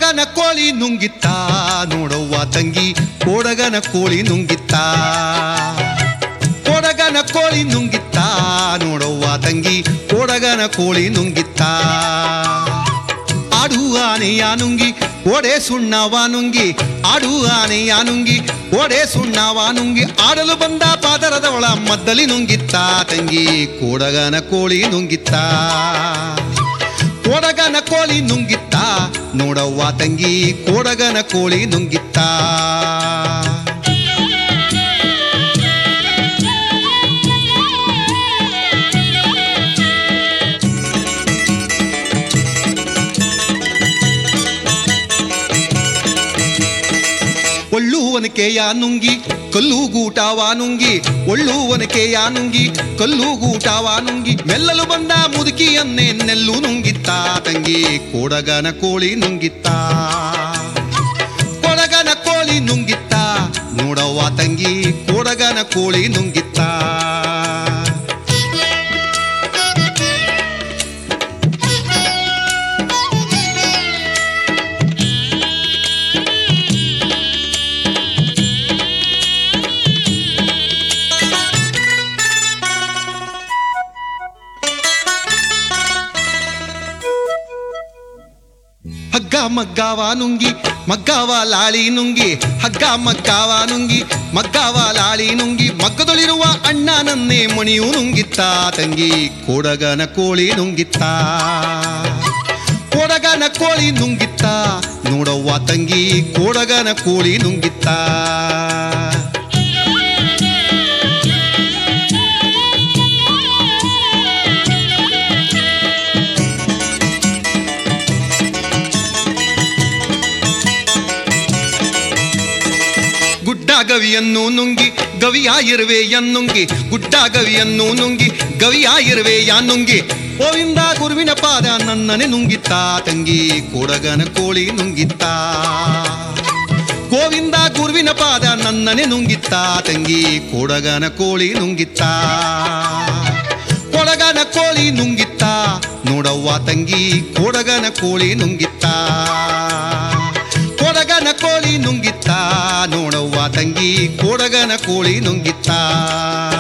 ಕೊಡಗನ ಕೋಳಿ ನುಂಗಿತ್ತ ನೋಡವ್ವ ತಂಗಿ ಕೊಡಗನ ಕೋಳಿ ನುಂಗಿತ್ತ ಕೊಡಗನ ಕೋಳಿ ನುಂಗಿತ್ತ ನೋಡವ್ವ ತಂಗಿ ಕೊಡಗನ ಕೋಳಿ ನುಂಗಿತ್ತ ಆಡು ಆನೆಯ ನುಂಗಿ ಓಡೆ ಸುಣ್ಣವ ನುಂಗಿ ಆಡು ಆನೆಯ ನುಂಗಿ ಓಡೆ ಸುಣ್ಣವ ನುಂಗಿ ಆಡಲು ಬಂದ ಪಾದರದ ಒಳ ಮದ್ದಲಿ ನುಂಗಿತ್ತ ತಂಗಿ ಕೊಡಗನ ಕೋಳಿ ನುಂಗಿತ್ತ ಕೊಡಗನ ಕೋಳಿ ನುಂಗಿತ್ತ ನೋಡವ್ವ ತಂಗಿ ಕೊಡಗನ ಕೋಳಿ ನುಂಗಿತ್ತ ಒಳ್ಳುವನಕೆಯ ನುಂಗಿ ಕಲ್ಲು ಗೂಟವ ನುಂಗಿ ಒಳ್ಳುವನಕೆಯ ನುಂಗಿ ಕಲ್ಲು ಗೂಟವ ನುಂಗಿ ಮೆಲ್ಲಲು ಬಂದ ಮುದುಕಿಯನ್ನೇ ನೆಲ್ಲು ನುಂಗಿತ್ತ ತಂಗಿ ಕೊಡಗನ ಕೋಳಿ ನುಂಗಿತ್ತ ಕೊಡಗನ ಕೋಳಿ ನುಂಗಿತ್ತ ನೋಡವ್ವ ತಂಗಿ ಕೊಡಗನ ಕೋಳಿ ನುಂಗಿತ್ತ ಹಗ್ಗ ಮಗ್ಗಾವ ನುಂಗಿ ಮಗ್ಗಾವ ಲಾಳಿ ನುಂಗಿ ಹಗ್ಗ ಮಗ್ಗಾವ ನುಂಗಿ ಮಗ್ಗಾವ ಲಾಳಿ ನುಂಗಿ ಮಗ್ಗದೊಳಿರುವ ಅಣ್ಣನನ್ನೇ ಮಣಿಯು ನುಂಗಿತ್ತ ತಂಗಿ ಕೊಡಗನ ಕೋಳಿ ನುಂಗಿತ್ತ ಕೊಡಗನ ಕೋಳಿ ನುಂಗಿತ್ತ ನೋಡವ್ವ ತಂಗಿ ಕೊಡಗನ ಕೋಳಿ ನುಂಗಿತ್ತ ಗುಡ್ಡ ಗವಿಯನ್ನು ನುಂಗಿ ಗವಿಯ ಇರುವೆಯನ್ನುಂಗಿ ಗುಡ್ಡ ಗವಿಯನ್ನು ನುಂಗಿ ಗವಿಯ ಇರುವೆಯ ನುಂಗಿ ಗೋವಿಂದ ಗುರುವಿನ ಪಾದ ನನ್ನನೆ ನುಂಗಿತ್ತ ತಂಗಿ ಕೊಡಗನ ಕೋಳಿ ನುಂಗಿತ್ತ ಗೋವಿಂದ ಗುರುವಿನ ಪಾದ ನನ್ನನೆ ನುಂಗಿತ್ತ ತಂಗಿ ಕೊಡಗನ ಕೋಳಿ ನುಂಗಿತ್ತ ಕೊಡಗನ ಕೋಳಿ ನುಂಗಿತ್ತ ನೋಡವ್ವ ತಂಗಿ ಕೊಡಗನ ಕೋಳಿ ನುಂಗಿತ್ತ ಕೊಡಗನ ಕೋಳಿ ನುಂಗಿತ್ತ ನೋಡವ್ವ ತಂಗಿ ಕೊಡಗನ ಕೋಳಿ ನುಂಗಿತ್ತ